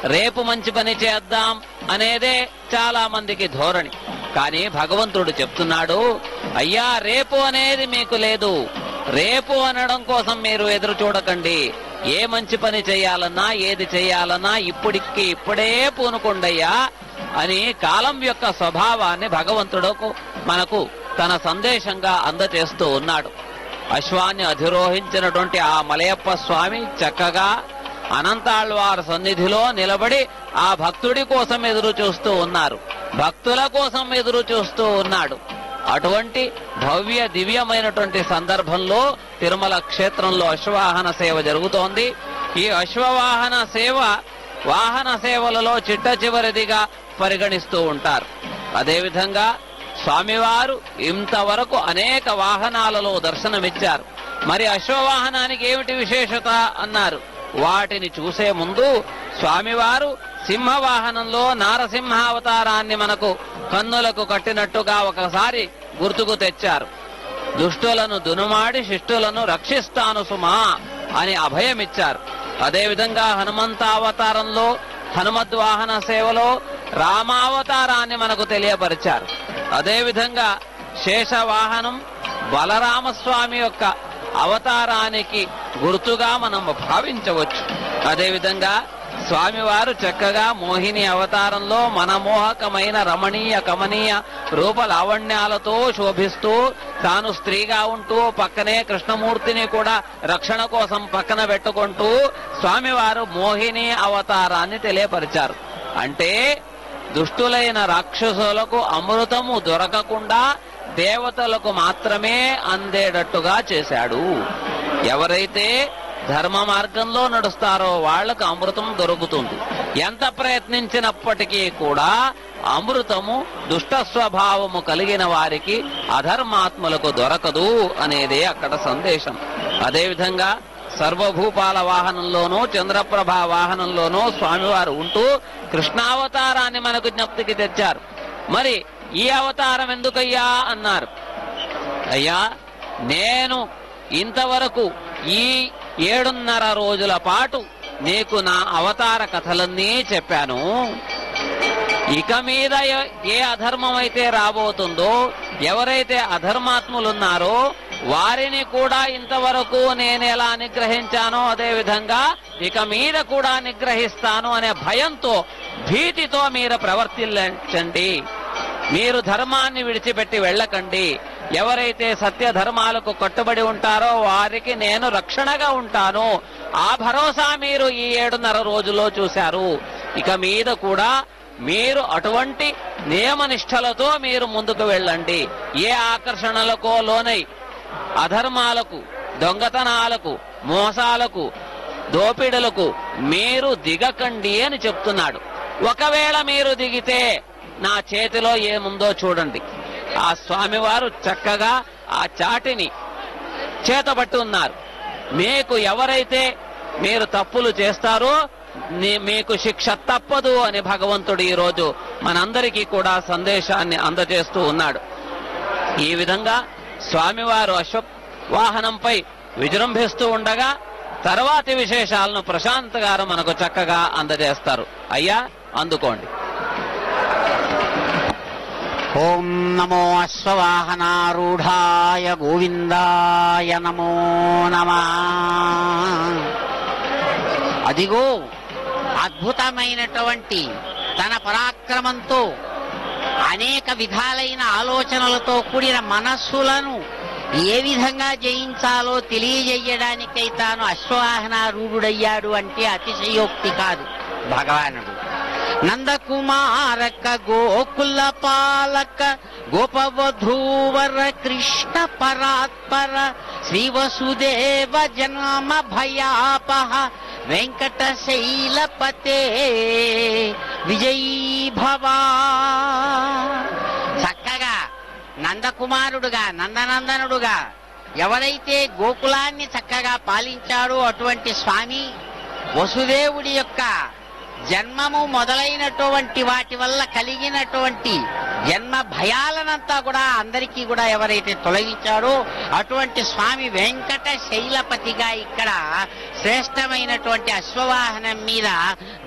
రేపు మంచి పని చేద్దాం అనేదే చాలా మందికి ధోరణి కానీ భగవంతుడు చెప్తున్నాడు అయ్యా రేపు అనేది మీకు లేదు రేపు అనడం కోసం మీరు ఎదురు చూడకండి ఏ మంచి పని చేయాలన్నా ఏది చేయాలన్నా ఇప్పటికి ఇప్పుడే పూనుకోండయ్యా అని కాలం యొక్క స్వభావాన్ని భగవంతుడు మనకు తన సందేశంగా అందచేస్తూ ఉన్నాడు అశ్వాన్ని అధిరోహించినటువంటి ఆ మలయప్ప స్వామి చక్కగా అనంతాళ్వార్ సన్నిధిలో నిలబడి ఆ భక్తుడి కోసం ఎదురు చూస్తూ ఉన్నారు భక్తుల కోసం ఎదురు చూస్తూ ఉన్నాడు అటువంటి భవ్య దివ్యమైనటువంటి సందర్భంలో తిరుమల క్షేత్రంలో అశ్వవాహన సేవ జరుగుతోంది ఈ అశ్వవాహన సేవ వాహన సేవలలో చిట్ట చివరిదిగా పరిగణిస్తూ ఉంటారు అదేవిధంగా స్వామివారు ఇంతవరకు అనేక వాహనాలలో దర్శనమిచ్చారు మరి అశ్వవాహనానికి ఏమిటి విశేషత అన్నారు వాటిని చూసే ముందు స్వామివారు సింహవాహనంలో నారసింహావతారాన్ని మనకు కన్నులకు కట్టినట్టుగా ఒకసారి గుర్తుకు తెచ్చారు దుష్టులను దునుమాడి శిష్టులను రక్షిస్తాను సుమా అని అభయమిచ్చారు అదేవిధంగా హనుమంతావతారంలో హనుమద్వాహన సేవలో రామావతారాన్ని మనకు తెలియపరిచారు అదేవిధంగా శేషవాహనం బలరామస్వామి యొక్క అవతారానికి గుర్తుగా మనం భావించవచ్చు అదేవిధంగా స్వామివారు చక్కగా మోహిని అవతారంలో మనమోహకమైన రమణీయ కమనీయ రూప లావణ్యాలతో శోభిస్తూ తాను స్త్రీగా ఉంటూ పక్కనే కృష్ణమూర్తిని కూడా రక్షణ కోసం పక్కన పెట్టుకుంటూ స్వామివారు మోహిని అవతారాన్ని తెలియపరిచారు అంటే దుష్టులైన రాక్షసులకు అమృతము దొరకకుండా దేవతలకు మాత్రమే అందేటట్టుగా చేశాడు ఎవరైతే ధర్మ మార్గంలో నడుస్తారో వాళ్లకు అమృతం దొరుకుతుంది ఎంత ప్రయత్నించినప్పటికీ కూడా అమృతము దుష్ట స్వభావము కలిగిన వారికి అధర్మాత్ములకు దొరకదు అనేదే అక్కడ సందేశం అదేవిధంగా సర్వభూపాల వాహనంలోనూ చంద్రప్రభ వాహనంలోనూ స్వామివారు ఉంటూ కృష్ణావతారాన్ని మనకు జ్ఞప్తికి తెచ్చారు మరి ఈ అవతారం ఎందుకయ్యా అన్నారు అయ్యా నేను ఇంతవరకు ఈ ఏడున్నర రోజుల పాటు నీకు నా అవతార కథలన్నీ చెప్పాను ఇక మీద ఎ- ఏ అధర్మం అయితే రాబోతుందో ఎవరైతే అధర్మాత్ములున్నారో వారిని కూడా ఇంతవరకు నేను ఎలా నిగ్రహించానో అదే విధంగా ఇక మీద కూడా నిగ్రహిస్తాను అనే భయంతో భీతితో మీరు ప్రవర్తించండి మీరు ధర్మాన్ని విడిచిపెట్టి వెళ్ళకండి ఎవరైతే సత్య ధర్మాలకు కట్టుబడి ఉంటారో వారికి నేను రక్షణగా ఉంటాను ఆ భరోసా మీరు ఈ ఏడున్నర రోజుల్లో చూశారు ఇక మీద కూడా మీరు అటువంటి నియమనిష్టలతో మీరు ముందుకు వెళ్ళండి ఏ ఆకర్షణలకో లోనై అధర్మాలకు దొంగతనాలకు మోసాలకు దోపిడులకు మీరు దిగకండి అని చెప్తున్నాడు ఒకవేళ మీరు దిగితే నా చేతిలో ఏముందో చూడండి ఆ స్వామివారు చక్కగా ఆ చాటిని చేతబట్టి ఉన్నారు మీకు ఎవరైతే మీరు తప్పులు చేస్తారో నీ- మీకు శిక్ష తప్పదు అని భగవంతుడు ఈ రోజు మనందరికీ కూడా సందేశాన్ని అందజేస్తూ ఉన్నాడు ఈ విధంగా స్వామివారు అశ్వ వాహనంపై విజృంభిస్తూ ఉండగా తర్వాతి విశేషాలను ప్రశాంత్ గారు మనకు చక్కగా అందజేస్తారు అయ్యా అందుకోండి ఓం నమో అశ్వవాహనారూఢాయ గోవిందాయ నమో నమ అదిగో అద్భుతమైనటువంటి తన పరాక్రమంతో అనేక విధాలైన ఆలోచనలతో కూడిన మనస్సులను ఏ విధంగా జయించాలో తెలియజేయడానికై తాను అశ్వవాహనారూఢుడయ్యాడు అంటే అతిశయోక్తి కాదు భగవానుడు నందకుమారక గోకుల పాలక గోపవధూవర కృష్ణ పరాత్పర శ్రీ వసుదేవ జన్మ భయాపహ వెంకట శైలపతే విజయీ భవా చక్కగా నందకుమారుడుగా నందనందనుడుగా ఎవరైతే గోకులాన్ని చక్కగా పాలించాడో అటువంటి స్వామి వసుదేవుడి యొక్క జన్మము మొదలైనటువంటి వాటి వల్ల కలిగినటువంటి జన్మ భయాలనంతా కూడా అందరికీ కూడా ఎవరైతే తొలగించాడో అటువంటి స్వామి వెంకట శైలపతిగా ఇక్కడ శ్రేష్టమైనటువంటి అశ్వవాహనం మీద